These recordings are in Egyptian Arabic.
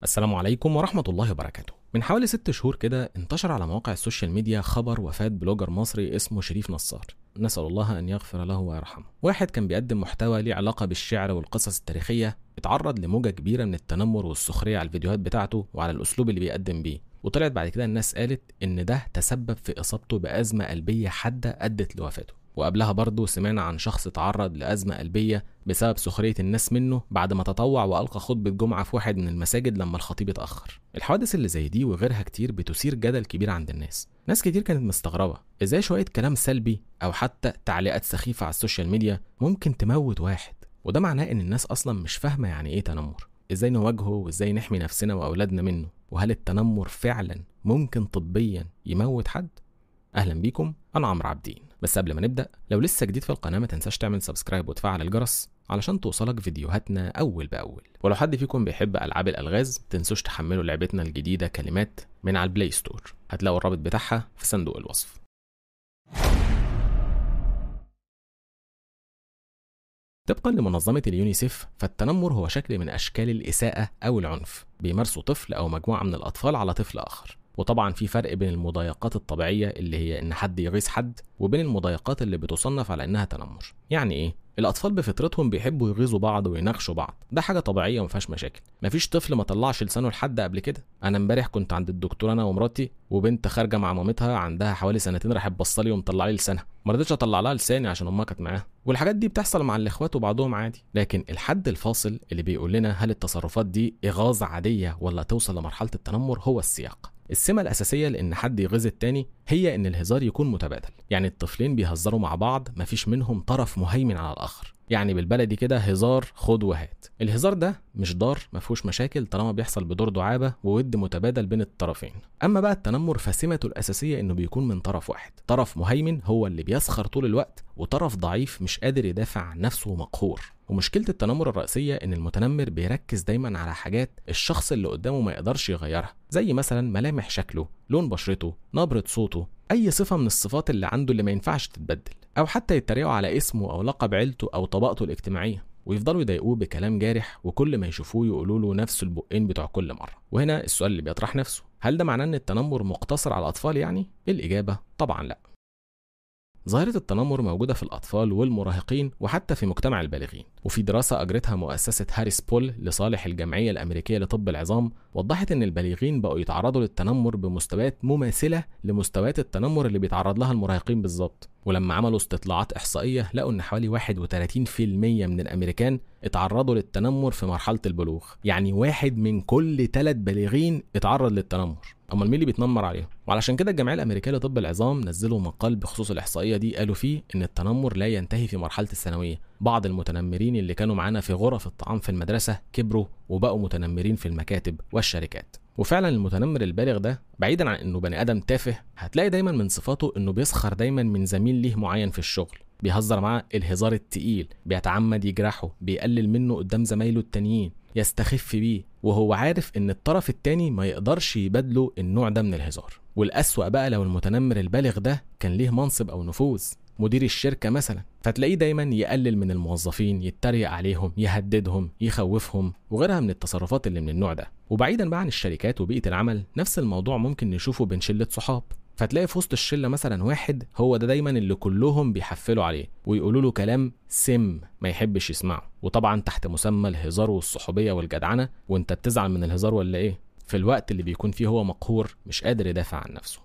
السلام عليكم ورحمة الله وبركاته من حوالي ست شهور كده انتشر على مواقع السوشيال ميديا خبر وفاة بلوجر مصري اسمه شريف نصار نسأل الله أن يغفر له ويرحمه واحد كان بيقدم محتوى ليه علاقة بالشعر والقصص التاريخية اتعرض لموجة كبيرة من التنمر والسخرية على الفيديوهات بتاعته وعلى الأسلوب اللي بيقدم بيه وطلعت بعد كده الناس قالت إن ده تسبب في إصابته بأزمة قلبية حادة أدت لوفاته وقبلها برضه سمعنا عن شخص تعرض لأزمة قلبية بسبب سخرية الناس منه بعد ما تطوع وألقى خطبة جمعة في واحد من المساجد لما الخطيب اتأخر الحوادث اللي زي دي وغيرها كتير بتثير جدل كبير عند الناس ناس كتير كانت مستغربة ازاي شوية كلام سلبي أو حتى تعليقات سخيفة على السوشيال ميديا ممكن تموت واحد وده معناه إن الناس أصلا مش فاهمة يعني إيه تنمر ازاي نواجهه وازاي نحمي نفسنا وأولادنا منه وهل التنمر فعلا ممكن طبيا يموت حد اهلا بيكم انا عمرو عابدين بس قبل ما نبدا لو لسه جديد في القناه ما تنساش تعمل سبسكرايب وتفعل الجرس علشان توصلك فيديوهاتنا اول باول ولو حد فيكم بيحب العاب الالغاز تنسوش تحملوا لعبتنا الجديده كلمات من على البلاي ستور هتلاقوا الرابط بتاعها في صندوق الوصف طبقا لمنظمة اليونيسيف فالتنمر هو شكل من أشكال الإساءة أو العنف بيمارسه طفل أو مجموعة من الأطفال على طفل آخر وطبعا في فرق بين المضايقات الطبيعية اللي هي إن حد يغيظ حد وبين المضايقات اللي بتصنف على إنها تنمر يعني إيه؟ الأطفال بفطرتهم بيحبوا يغيظوا بعض ويناقشوا بعض ده حاجة طبيعية وما فيهاش مشاكل مفيش طفل ما طلعش لسانه لحد قبل كده أنا امبارح كنت عند الدكتور أنا ومراتي وبنت خارجة مع مامتها عندها حوالي سنتين راحت بصلي ومطلع لي لسانها ما رضيتش اطلع لها لساني عشان امها كانت معاها والحاجات دي بتحصل مع الاخوات وبعضهم عادي لكن الحد الفاصل اللي بيقول لنا هل التصرفات دي اغاظه عاديه ولا توصل لمرحله التنمر هو السياق السمة الأساسية لإن حد يغيظ التاني هي إن الهزار يكون متبادل، يعني الطفلين بيهزروا مع بعض مفيش منهم طرف مهيمن على الآخر، يعني بالبلدي كده هزار خد وهات الهزار ده مش ضار مفهوش مشاكل طالما بيحصل بدور دعابه وود متبادل بين الطرفين اما بقى التنمر فسمته الاساسيه انه بيكون من طرف واحد طرف مهيمن هو اللي بيسخر طول الوقت وطرف ضعيف مش قادر يدافع عن نفسه ومقهور ومشكله التنمر الرئيسيه ان المتنمر بيركز دايما على حاجات الشخص اللي قدامه ما يقدرش يغيرها زي مثلا ملامح شكله لون بشرته نبره صوته اي صفه من الصفات اللي عنده اللي ما ينفعش تتبدل او حتى يتريقوا على اسمه او لقب عيلته او طبقته الاجتماعيه ويفضلوا يضايقوه بكلام جارح وكل ما يشوفوه يقولوا له نفس البقين بتوع كل مره وهنا السؤال اللي بيطرح نفسه هل ده معناه ان التنمر مقتصر على الاطفال يعني الاجابه طبعا لا ظاهرة التنمر موجودة في الأطفال والمراهقين وحتى في مجتمع البالغين وفي دراسة أجرتها مؤسسة هاريس بول لصالح الجمعية الأمريكية لطب العظام وضحت إن البالغين بقوا يتعرضوا للتنمر بمستويات مماثلة لمستويات التنمر اللي بيتعرض لها المراهقين بالظبط ولما عملوا استطلاعات إحصائية لقوا إن حوالي 31% من الأمريكان اتعرضوا للتنمر في مرحلة البلوغ يعني واحد من كل ثلاث بالغين اتعرض للتنمر امال مين اللي بيتنمر عليهم وعلشان كده الجمعيه الامريكيه لطب العظام نزلوا مقال بخصوص الاحصائيه دي قالوا فيه ان التنمر لا ينتهي في مرحله الثانويه بعض المتنمرين اللي كانوا معانا في غرف الطعام في المدرسه كبروا وبقوا متنمرين في المكاتب والشركات وفعلا المتنمر البالغ ده بعيدا عن انه بني ادم تافه هتلاقي دايما من صفاته انه بيسخر دايما من زميل ليه معين في الشغل بيهزر معاه الهزار التقيل بيتعمد يجرحه بيقلل منه قدام زمايله التانيين يستخف بيه وهو عارف ان الطرف التاني ما يقدرش يبادله النوع ده من الهزار والأسوأ بقى لو المتنمر البالغ ده كان ليه منصب أو نفوذ مدير الشركة مثلا فتلاقيه دايما يقلل من الموظفين يتريق عليهم يهددهم يخوفهم وغيرها من التصرفات اللي من النوع ده وبعيدا بقى عن الشركات وبيئة العمل نفس الموضوع ممكن نشوفه بين شلة صحاب فتلاقي في وسط الشله مثلا واحد هو ده دايما اللي كلهم بيحفلوا عليه ويقولوا له كلام سم ما يحبش يسمعه وطبعا تحت مسمى الهزار والصحوبيه والجدعنه وانت بتزعل من الهزار ولا ايه في الوقت اللي بيكون فيه هو مقهور مش قادر يدافع عن نفسه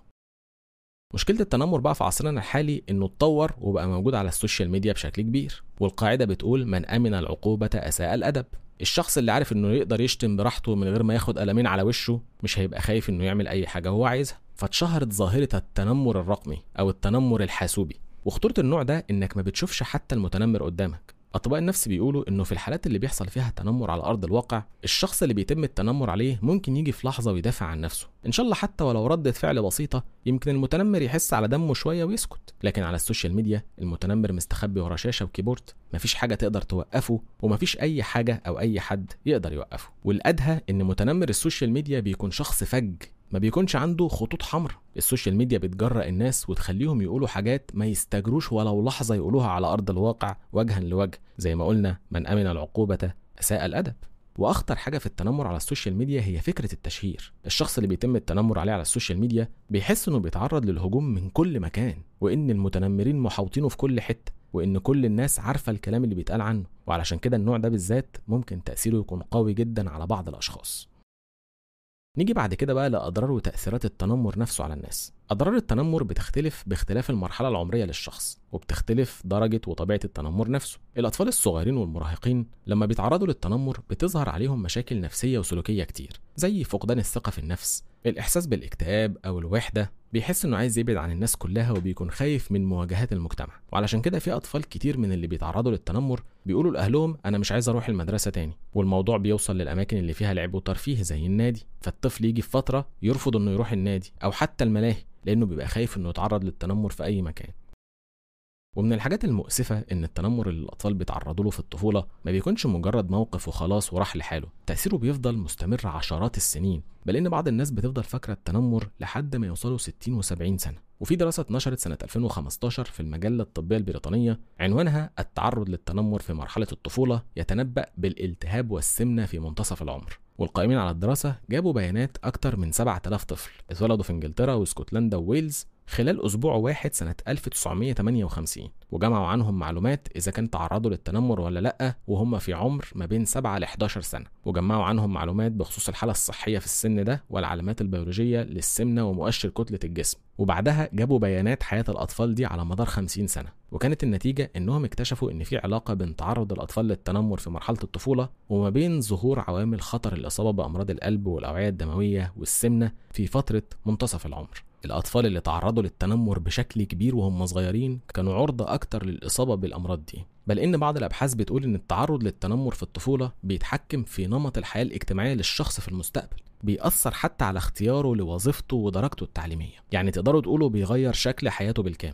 مشكلة التنمر بقى في عصرنا الحالي انه اتطور وبقى موجود على السوشيال ميديا بشكل كبير والقاعدة بتقول من أمن العقوبة أساء الأدب الشخص اللي عارف انه يقدر يشتم براحته من غير ما ياخد قلمين على وشه مش هيبقى خايف انه يعمل اي حاجة هو عايزها فاتشهرت ظاهرة التنمر الرقمي او التنمر الحاسوبي وخطورة النوع ده انك ما بتشوفش حتى المتنمر قدامك اطباء النفس بيقولوا انه في الحالات اللي بيحصل فيها تنمر على ارض الواقع الشخص اللي بيتم التنمر عليه ممكن يجي في لحظه ويدافع عن نفسه ان شاء الله حتى ولو ردة فعل بسيطه يمكن المتنمر يحس على دمه شويه ويسكت لكن على السوشيال ميديا المتنمر مستخبي ورا شاشه وكيبورد مفيش حاجه تقدر توقفه ومفيش اي حاجه او اي حد يقدر يوقفه والادهى ان متنمر السوشيال ميديا بيكون شخص فج ما بيكونش عنده خطوط حمراء السوشيال ميديا بتجرأ الناس وتخليهم يقولوا حاجات ما يستجروش ولو لحظة يقولوها على أرض الواقع وجها لوجه زي ما قلنا من أمن العقوبة أساء الأدب واخطر حاجه في التنمر على السوشيال ميديا هي فكره التشهير الشخص اللي بيتم التنمر عليه على السوشيال ميديا بيحس انه بيتعرض للهجوم من كل مكان وان المتنمرين محاوطينه في كل حته وان كل الناس عارفه الكلام اللي بيتقال عنه وعلشان كده النوع ده بالذات ممكن تاثيره يكون قوي جدا على بعض الاشخاص نيجي بعد كده بقى لأضرار وتأثيرات التنمر نفسه على الناس أضرار التنمر بتختلف باختلاف المرحلة العمرية للشخص وبتختلف درجة وطبيعة التنمر نفسه الأطفال الصغيرين والمراهقين لما بيتعرضوا للتنمر بتظهر عليهم مشاكل نفسية وسلوكية كتير زي فقدان الثقة في النفس الإحساس بالاكتئاب أو الوحدة بيحس إنه عايز يبعد عن الناس كلها وبيكون خايف من مواجهات المجتمع وعلشان كده في أطفال كتير من اللي بيتعرضوا للتنمر بيقولوا لأهلهم أنا مش عايز أروح المدرسة تاني والموضوع بيوصل للأماكن اللي فيها لعب وترفيه زي النادي فالطفل يجي في فترة يرفض إنه يروح النادي أو حتى الملاهي لأنه بيبقى خايف إنه يتعرض للتنمر في أي مكان ومن الحاجات المؤسفة إن التنمر اللي الأطفال بيتعرضوا له في الطفولة ما بيكونش مجرد موقف وخلاص وراح لحاله، تأثيره بيفضل مستمر عشرات السنين، بل إن بعض الناس بتفضل فاكرة التنمر لحد ما يوصلوا 60 و70 سنة، وفي دراسة اتنشرت سنة 2015 في المجلة الطبية البريطانية عنوانها التعرض للتنمر في مرحلة الطفولة يتنبأ بالالتهاب والسمنة في منتصف العمر. والقائمين على الدراسة جابوا بيانات أكتر من 7000 طفل اتولدوا في إنجلترا واسكتلندا وويلز خلال أسبوع واحد سنة 1958 وجمعوا عنهم معلومات إذا كان تعرضوا للتنمر ولا لأ وهم في عمر ما بين 7 ل 11 سنة وجمعوا عنهم معلومات بخصوص الحالة الصحية في السن ده والعلامات البيولوجية للسمنة ومؤشر كتلة الجسم وبعدها جابوا بيانات حياة الأطفال دي على مدار 50 سنة وكانت النتيجة إنهم اكتشفوا إن في علاقة بين تعرض الأطفال للتنمر في مرحلة الطفولة وما بين ظهور عوامل خطر الإصابة بأمراض القلب والأوعية الدموية والسمنة في فترة منتصف العمر الأطفال اللي تعرضوا للتنمر بشكل كبير وهم صغيرين كانوا عرضة أكتر للإصابة بالأمراض دي بل إن بعض الأبحاث بتقول إن التعرض للتنمر في الطفولة بيتحكم في نمط الحياة الاجتماعية للشخص في المستقبل بيأثر حتى على اختياره لوظيفته ودرجته التعليمية يعني تقدروا تقولوا بيغير شكل حياته بالكامل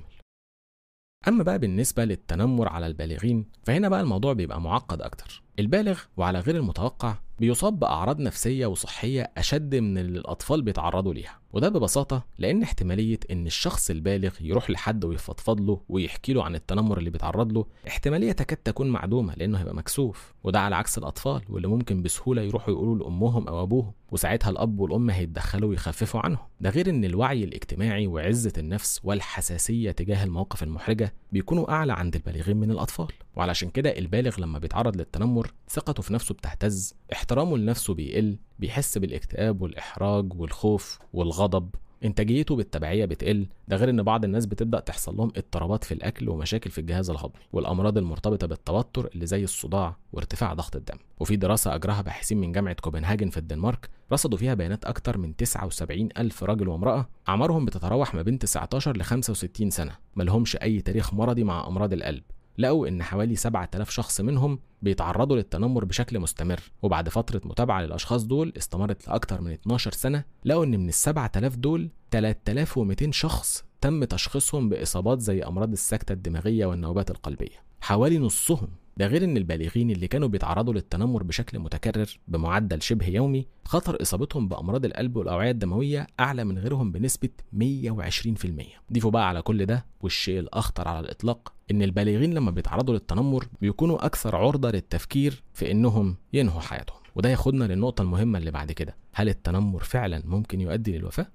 أما بقى بالنسبة للتنمر على البالغين فهنا بقى الموضوع بيبقى معقد أكتر البالغ وعلى غير المتوقع بيصاب بأعراض نفسية وصحية أشد من اللي الأطفال بيتعرضوا ليها وده ببساطة لأن احتمالية إن الشخص البالغ يروح لحد ويفضفض له ويحكي له عن التنمر اللي بيتعرض له احتمالية تكاد تكون معدومة لأنه هيبقى مكسوف وده على عكس الأطفال واللي ممكن بسهولة يروحوا يقولوا لأمهم أو أبوهم وساعتها الأب والأم هيتدخلوا ويخففوا عنهم ده غير إن الوعي الاجتماعي وعزة النفس والحساسية تجاه المواقف المحرجة بيكونوا أعلى عند البالغين من الأطفال وعلشان كده البالغ لما بيتعرض للتنمر ثقته في نفسه بتهتز احترامه لنفسه بيقل بيحس بالاكتئاب والإحراج والخوف والغضب انتاجيته بالتبعيه بتقل ده غير ان بعض الناس بتبدا تحصل لهم اضطرابات في الاكل ومشاكل في الجهاز الهضمي والامراض المرتبطه بالتوتر اللي زي الصداع وارتفاع ضغط الدم وفي دراسه اجراها باحثين من جامعه كوبنهاجن في الدنمارك رصدوا فيها بيانات اكتر من 79 الف راجل وامراه اعمارهم بتتراوح ما بين 19 ل 65 سنه ملهمش اي تاريخ مرضي مع امراض القلب لقوا ان حوالي 7000 شخص منهم بيتعرضوا للتنمر بشكل مستمر وبعد فترة متابعة للأشخاص دول استمرت لأكتر من 12 سنة لقوا إن من ال 7000 دول 3200 شخص تم تشخيصهم بإصابات زي أمراض السكتة الدماغية والنوبات القلبية حوالي نصهم ده غير ان البالغين اللي كانوا بيتعرضوا للتنمر بشكل متكرر بمعدل شبه يومي خطر اصابتهم بامراض القلب والاوعيه الدمويه اعلى من غيرهم بنسبه 120% ضيفوا بقى على كل ده والشيء الاخطر على الاطلاق ان البالغين لما بيتعرضوا للتنمر بيكونوا اكثر عرضه للتفكير في انهم ينهوا حياتهم وده ياخدنا للنقطه المهمه اللي بعد كده هل التنمر فعلا ممكن يؤدي للوفاه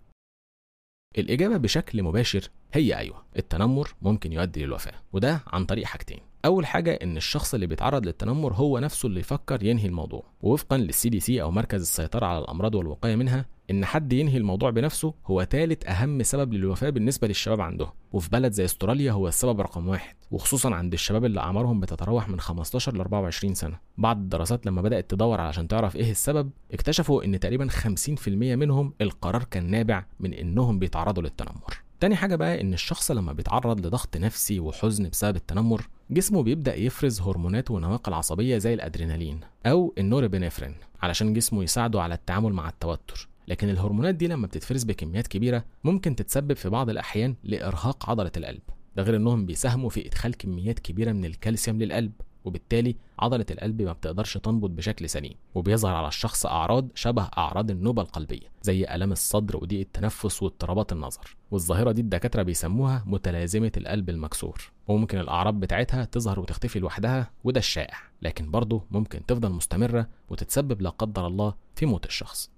الإجابة بشكل مباشر هي أيوة التنمر ممكن يؤدي للوفاة وده عن طريق حاجتين أول حاجة إن الشخص اللي بيتعرض للتنمر هو نفسه اللي يفكر ينهي الموضوع ووفقا للسي دي سي أو مركز السيطرة على الأمراض والوقاية منها إن حد ينهي الموضوع بنفسه هو ثالث أهم سبب للوفاة بالنسبة للشباب عندهم وفي بلد زي استراليا هو السبب رقم واحد وخصوصا عند الشباب اللي أعمارهم بتتراوح من 15 ل 24 سنة بعض الدراسات لما بدأت تدور علشان تعرف إيه السبب اكتشفوا إن تقريبا 50% منهم القرار كان نابع من إنهم بيتعرضوا للتنمر تاني حاجة بقى إن الشخص لما بيتعرض لضغط نفسي وحزن بسبب التنمر جسمه بيبدأ يفرز هرمونات ونواقل عصبية زي الأدرينالين أو النوربينفرين علشان جسمه يساعده على التعامل مع التوتر لكن الهرمونات دي لما بتتفرز بكميات كبيرة ممكن تتسبب في بعض الأحيان لإرهاق عضلة القلب ده غير إنهم بيساهموا في إدخال كميات كبيرة من الكالسيوم للقلب وبالتالي عضلة القلب ما بتقدرش تنبض بشكل سليم وبيظهر على الشخص أعراض شبه أعراض النوبة القلبية زي ألم الصدر وضيق التنفس واضطرابات النظر والظاهرة دي الدكاترة بيسموها متلازمة القلب المكسور وممكن الأعراض بتاعتها تظهر وتختفي لوحدها وده الشائع لكن برضه ممكن تفضل مستمرة وتتسبب لا قدر الله في موت الشخص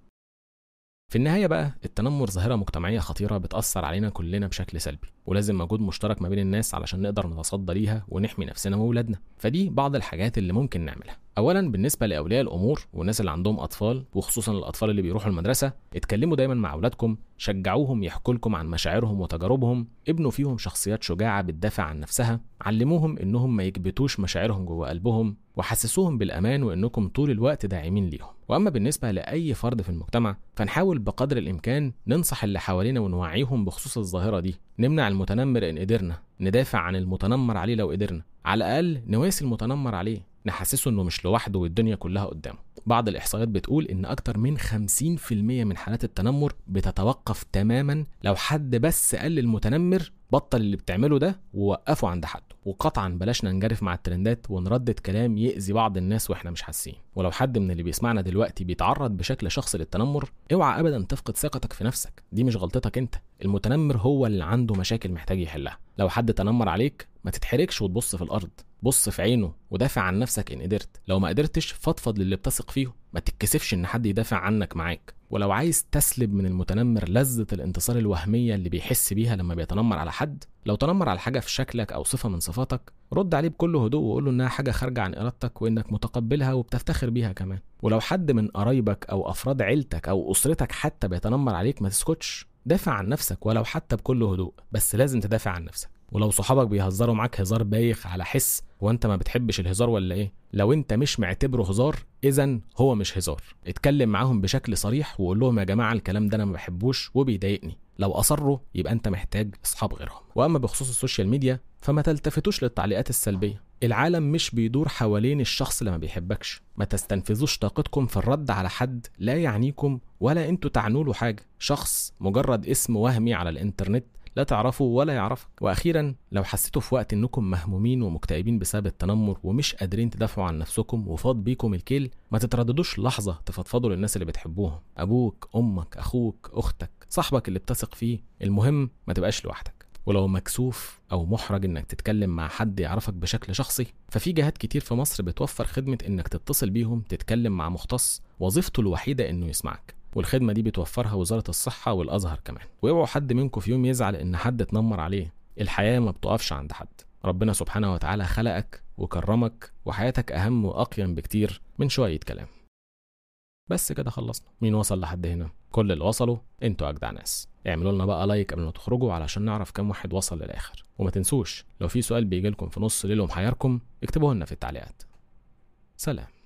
في النهاية بقى التنمر ظاهرة مجتمعية خطيرة بتأثر علينا كلنا بشكل سلبي ولازم مجهود مشترك ما بين الناس علشان نقدر نتصدى ليها ونحمي نفسنا وولادنا فدي بعض الحاجات اللي ممكن نعملها اولا بالنسبه لاولياء الامور والناس اللي عندهم اطفال وخصوصا الاطفال اللي بيروحوا المدرسه اتكلموا دايما مع اولادكم شجعوهم يحكوا لكم عن مشاعرهم وتجاربهم ابنوا فيهم شخصيات شجاعه بتدافع عن نفسها علموهم انهم ما يكبتوش مشاعرهم جوه قلبهم وحسسوهم بالامان وانكم طول الوقت داعمين ليهم واما بالنسبه لاي فرد في المجتمع فنحاول بقدر الامكان ننصح اللي حوالينا ونوعيهم بخصوص الظاهره دي نمنع المتنمر ان قدرنا ندافع عن المتنمر عليه لو قدرنا على الاقل نواسي المتنمر عليه نحسسه انه مش لوحده والدنيا كلها قدامه بعض الاحصائيات بتقول ان اكتر من 50% من حالات التنمر بتتوقف تماما لو حد بس قال للمتنمر بطل اللي بتعمله ده ووقفه عند حده وقطعا بلاش ننجرف مع الترندات ونردد كلام يأذي بعض الناس واحنا مش حاسين ولو حد من اللي بيسمعنا دلوقتي بيتعرض بشكل شخصي للتنمر اوعى ابدا تفقد ثقتك في نفسك دي مش غلطتك انت المتنمر هو اللي عنده مشاكل محتاج يحلها لو حد تنمر عليك ما تتحركش وتبص في الارض بص في عينه ودافع عن نفسك ان قدرت لو ما قدرتش فضفض للي بتثق فيهم ما تتكسفش ان حد يدافع عنك معاك ولو عايز تسلب من المتنمر لذة الانتصار الوهمية اللي بيحس بيها لما بيتنمر على حد لو تنمر على حاجة في شكلك أو صفة من صفاتك رد عليه بكل هدوء وقول له إنها حاجة خارجة عن إرادتك وإنك متقبلها وبتفتخر بيها كمان ولو حد من قرايبك أو أفراد عيلتك أو أسرتك حتى بيتنمر عليك ما تسكتش دافع عن نفسك ولو حتى بكل هدوء بس لازم تدافع عن نفسك ولو صحابك بيهزروا معاك هزار بايخ على حس وانت ما بتحبش الهزار ولا ايه لو انت مش معتبره هزار اذا هو مش هزار اتكلم معاهم بشكل صريح وقول لهم يا جماعه الكلام ده انا ما بحبوش وبيضايقني لو اصروا يبقى انت محتاج اصحاب غيرهم واما بخصوص السوشيال ميديا فما تلتفتوش للتعليقات السلبيه العالم مش بيدور حوالين الشخص اللي ما بيحبكش ما تستنفذوش طاقتكم في الرد على حد لا يعنيكم ولا انتوا تعنوا له حاجه شخص مجرد اسم وهمي على الانترنت لا تعرفه ولا يعرفك واخيرا لو حسيتوا في وقت انكم مهمومين ومكتئبين بسبب التنمر ومش قادرين تدافعوا عن نفسكم وفاض بيكم الكيل ما تترددوش لحظه تفضفضوا للناس اللي بتحبوهم ابوك امك اخوك اختك صاحبك اللي بتثق فيه المهم ما تبقاش لوحدك ولو مكسوف او محرج انك تتكلم مع حد يعرفك بشكل شخصي ففي جهات كتير في مصر بتوفر خدمه انك تتصل بيهم تتكلم مع مختص وظيفته الوحيده انه يسمعك والخدمة دي بتوفرها وزارة الصحة والأزهر كمان واوعوا حد منكم في يوم يزعل إن حد اتنمر عليه الحياة ما بتقفش عند حد ربنا سبحانه وتعالى خلقك وكرمك وحياتك أهم وأقيم بكتير من شوية كلام بس كده خلصنا مين وصل لحد هنا كل اللي وصلوا انتوا أجدع ناس اعملوا لنا بقى لايك قبل ما تخرجوا علشان نعرف كم واحد وصل للآخر وما تنسوش لو في سؤال بيجيلكم في نص ليل ومحيركم اكتبوه لنا في التعليقات سلام